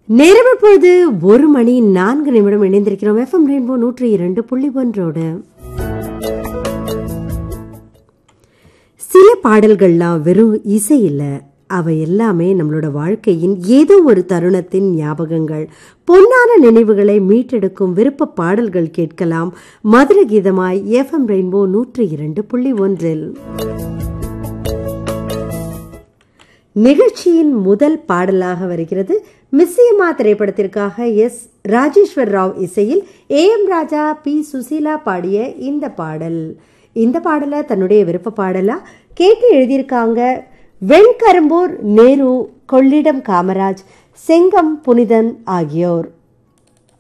நேரம் இப்பொழுது ஒரு மணி நான்கு நிமிடம் இணைந்திருக்கிறோம் எஃப்எம் ரெயின்போ நூற்றி இரண்டு புள்ளி ஒன்றோடு சில பாடல்கள்லாம் வெறும் இசை இல்லை அவை எல்லாமே நம்மளோட வாழ்க்கையின் ஏதோ ஒரு தருணத்தின் ஞாபகங்கள் பொன்னான நினைவுகளை மீட்டெடுக்கும் விருப்ப பாடல்கள் கேட்கலாம் மதுர கீதமாய் எஃப்எம் ரெயின்போ நூற்றி இரண்டு புள்ளி ஒன்றில் நிகழ்ச்சியின் முதல் பாடலாக வருகிறது மிஸ்ஸியம்மா திரைப்படத்திற்காக எஸ் ராஜேஸ்வர் ராவ் இசையில் A M Raja P Susheela பாடிய இந்த பாடல் இந்த பாடலை தன்னுடைய விருப்ப பாடலா கேட்டு எழுதியிருக்காங்க வெண்கரும்பூர் நேரு கொள்ளிடம் காமராஜ் செங்கம் புனிதன் ஆகியோர்